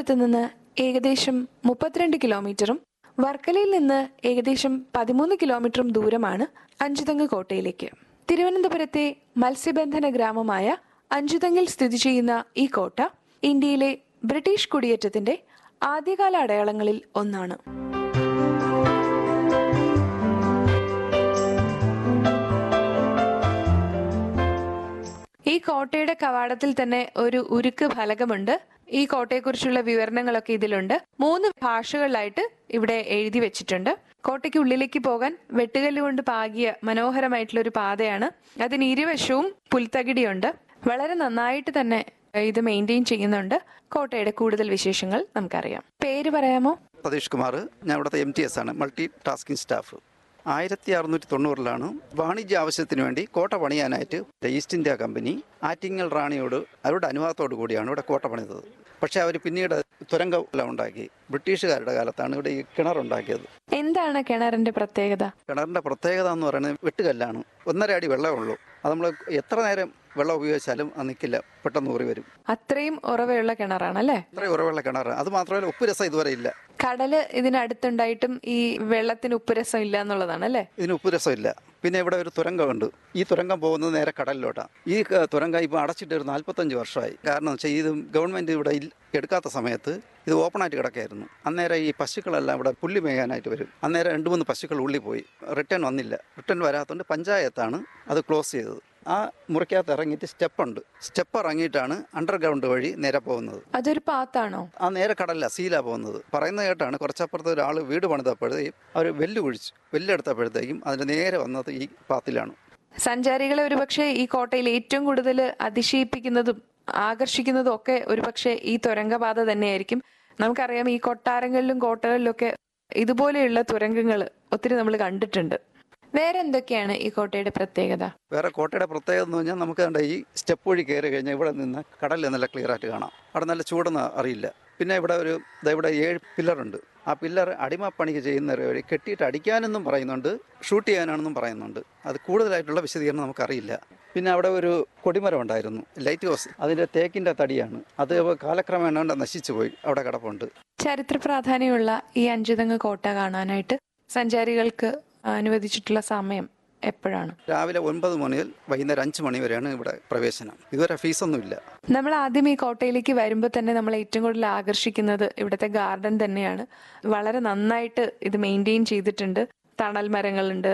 തിരുവനന്തപുരത്ത് നിന്ന് ഏകദേശം മുപ്പത്തിരണ്ട് കിലോമീറ്ററും വർക്കലയിൽ നിന്ന് ഏകദേശം പതിമൂന്ന് കിലോമീറ്ററും ദൂരമാണ് അഞ്ചുതങ്ങ് കോട്ടയിലേക്ക് തിരുവനന്തപുരത്തെ മത്സ്യബന്ധന ഗ്രാമമായ അഞ്ചുതങ്ങിൽ സ്ഥിതി ചെയ്യുന്ന ഈ കോട്ട ഇന്ത്യയിലെ ബ്രിട്ടീഷ് കുടിയേറ്റത്തിന്റെ ആദ്യകാല അടയാളങ്ങളിൽ ഒന്നാണ് ഈ കോട്ടയുടെ കവാടത്തിൽ തന്നെ ഒരു ഉരുക്ക് ഫലകമുണ്ട് ഈ കോട്ടയെക്കുറിച്ചുള്ള വിവരണങ്ങളൊക്കെ ഇതിലുണ്ട് മൂന്ന് ഭാഷകളിലായിട്ട് ഇവിടെ എഴുതി വെച്ചിട്ടുണ്ട് കോട്ടയ്ക്ക് ഉള്ളിലേക്ക് പോകാൻ വെട്ടുകല്ല് കൊണ്ട് പാകിയ മനോഹരമായിട്ടുള്ള ഒരു പാതയാണ് അതിന് ഇരുവശവും പുൽത്തകിടിയുണ്ട് വളരെ നന്നായിട്ട് തന്നെ ഇത് മെയിൻറ്റെയിൻ ചെയ്യുന്നുണ്ട് കോട്ടയുടെ കൂടുതൽ വിശേഷങ്ങൾ നമുക്കറിയാം പേര് പറയാമോ സതീഷ് കുമാർ ഞാൻ ഇവിടുത്തെ എം ടി എസ് ആണ് മൾട്ടി ടാസ്കിംഗ് സ്റ്റാഫ് ആയിരത്തി അറുന്നൂറ്റി തൊണ്ണൂറിലാണ് വാണിജ്യ ആവശ്യത്തിന് വേണ്ടി കോട്ട പണിയാനായിട്ട് ഈസ്റ്റ് ഇന്ത്യ കമ്പനി ആറ്റിങ്ങൽ റാണിയോട് അവരുടെ അനുവാദത്തോടു കൂടിയാണ് ഇവിടെ കോട്ട പണിതത് പക്ഷേ അവർ പിന്നീട് തുരങ്കം എല്ലാം ഉണ്ടാക്കി ബ്രിട്ടീഷുകാരുടെ കാലത്താണ് ഇവിടെ ഈ കിണറുണ്ടാക്കിയത് എന്താണ് കിണറിന്റെ പ്രത്യേകത കിണറിൻ്റെ പ്രത്യേകത എന്ന് പറയുന്നത് വെട്ടുകല്ലാണ് ഒന്നര അടി വെള്ളമേ ഉള്ളൂ അത് നമ്മൾ എത്ര നേരം വെള്ളം ഉപയോഗിച്ചാലും അത് നിൽക്കില്ല പെട്ടെന്ന് ഊറി വരും അത്രയും ഉറവയുള്ള കിണറാണല്ലേ അത്രയും ഉറവുള്ള കിണർ അത് മാത്രമല്ല ഉപ്പ് രസം ഇതുവരെ ഇല്ല കടല് ഇതിനടുത്തുണ്ടായിട്ടും ഈ വെള്ളത്തിന് ഉപ്പുരസം ഇല്ല എന്നുള്ളതാണ് അല്ലേ ഇതിന് ഉപ്പ് രസമില്ല പിന്നെ ഇവിടെ ഒരു തുരങ്കമുണ്ട് ഈ തുരങ്കം പോകുന്നത് നേരെ കടലിലോട്ടാണ് ഈ ക- തുരങ്കം ഇപ്പോൾ അടച്ചിട്ട് ഒരു നാൽപ്പത്തഞ്ച് വർഷമായി കാരണം വെച്ചാൽ ഇത് ഗവൺമെൻറ് ഇവിടെ ഇൽ- എടുക്കാത്ത സമയത്ത് ഇത് ഓപ്പണായിട്ട് കിടക്കായിരുന്നു അന്നേരം ഈ പശുക്കളെല്ലാം ഇവിടെ പുല്ല് മേയാനായിട്ട് വരും അന്നേരം രണ്ട് മൂന്ന് പശുക്കൾ ഉള്ളിൽ പോയി റിട്ടേൺ വന്നില്ല റിട്ടേൺ വരാത്തതുകൊണ്ട് പഞ്ചായത്താണ് അത് ക്ലോസ് ചെയ്തത് ആ മുറിക്കകത്ത് ഇറങ്ങിയിട്ട് സ്റ്റെപ്പുണ്ട് സ്റ്റെപ്പ് ഇറങ്ങിയിട്ടാണ് അണ്ടർഗ്രൗണ്ട് വഴി നേരെ പോകുന്നത് അതൊരു പാത്താണോ ആ നേരെ കടലില്ല സീലാ പോകുന്നത് പറയുന്നത് കേട്ടാണ് കുറച്ചപ്പുറത്ത് ഒരാൾ വീട് പണിതപ്പോഴത്തേക്കും അവർ വെല്ല് കുഴിച്ചു വെല്ലെടുത്തപ്പോഴത്തേക്കും അതിൻ്റെ നേരെ വന്നത് ഈ പാത്തിലാണ് സഞ്ചാരികളെ ഒരുപക്ഷെ ഈ കോട്ടയിൽ ഏറ്റവും കൂടുതൽ അതിശയിപ്പിക്കുന്നതും ആകർഷിക്കുന്നതും ഒക്കെ ഒരുപക്ഷെ ഈ തുരങ്കപാത തന്നെയായിരിക്കും നമുക്കറിയാം ഈ കൊട്ടാരങ്ങളിലും കോട്ടകളിലൊക്കെ ഇതുപോലെയുള്ള തുരങ്കങ്ങൾ ഒത്തിരി നമ്മൾ കണ്ടിട്ടുണ്ട് വേറെ എന്തൊക്കെയാണ് ഈ കോട്ടയുടെ പ്രത്യേകത വേറെ കോട്ടയുടെ പ്രത്യേകത എന്ന് പറഞ്ഞാൽ നമുക്ക് കണ്ട ഈ സ്റ്റെപ്പ് വഴി കയറി കഴിഞ്ഞാൽ ഇവിടെ നിന്ന് കടലിൽ നല്ല ക്ലിയർ ആയിട്ട് കാണാം അവിടെ നല്ല ചൂടെന്ന് അറിയില്ല പിന്നെ ഇവിടെ ഒരു ദാ ഇവിടെ ഏഴ് പില്ലറുണ്ട് ആ പില്ലർ അടിമപ്പണിക്ക് ചെയ്യുന്നവരെ വഴി കെട്ടിയിട്ട് അടിക്കാനെന്നും പറയുന്നുണ്ട് ഷൂട്ട് ചെയ്യാനാണെന്നും പറയുന്നുണ്ട് അത് കൂടുതലായിട്ടുള്ള വിശദീകരണം നമുക്കറിയില്ല പിന്നെ അവിടെ ഒരു കൊടിമരം ഉണ്ടായിരുന്നു ലൈറ്റ് ഹൗസ് അതിൻ്റെ തേക്കിൻ്റെ തടിയാണ് അത് കാലക്രമേണ കൊണ്ട് നശിച്ചു പോയി അവിടെ കിടപ്പുണ്ട് ചരിത്ര പ്രാധാന്യമുള്ള ഈ അഞ്ചുതങ്ങ് കോട്ട കാണാനായിട്ട് സഞ്ചാരികൾക്ക് അനുവദിച്ചിട്ടുള്ള സമയം എപ്പോഴാണ് രാവിലെ ഒൻപത് മണി മുതൽ വൈകുന്നേരം അഞ്ച് മണി വരെയാണ് ഇവിടെ പ്രവേശനം ഇതുവരെ ഫീസൊന്നുമില്ല നമ്മൾ ആദ്യം ഈ കോട്ടയിലേക്ക് വരുമ്പോൾ തന്നെ നമ്മൾ ഏറ്റവും കൂടുതൽ ആകർഷിക്കുന്നത് ഇവിടുത്തെ ഗാർഡൻ തന്നെയാണ് വളരെ നന്നായിട്ട് ഇത് മെയിൻറ്റെയിൻ ചെയ്തിട്ടുണ്ട് തണൽ മരങ്ങളുണ്ട്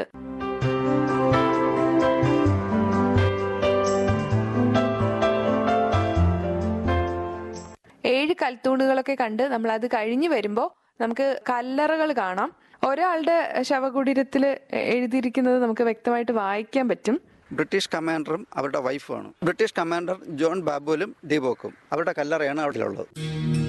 ഏഴ് കൽത്തൂണുകളൊക്കെ കണ്ട് നമ്മൾ അത് കഴിഞ്ഞ് വരുമ്പോൾ നമുക്ക് കല്ലറകൾ കാണാം ഒരാളുടെ ശവകുടീരത്തിൽ എഴുതിയിരിക്കുന്നത് നമുക്ക് വ്യക്തമായിട്ട് വായിക്കാൻ പറ്റും ബ്രിട്ടീഷ് കമാൻഡറും അവരുടെ വൈഫുമാണ് ബ്രിട്ടീഷ് കമാൻഡർ ജോൺ ബാബുലും ദീപോക്കും അവരുടെ കല്ലറയാണ് അവിടെ ഉള്ളത്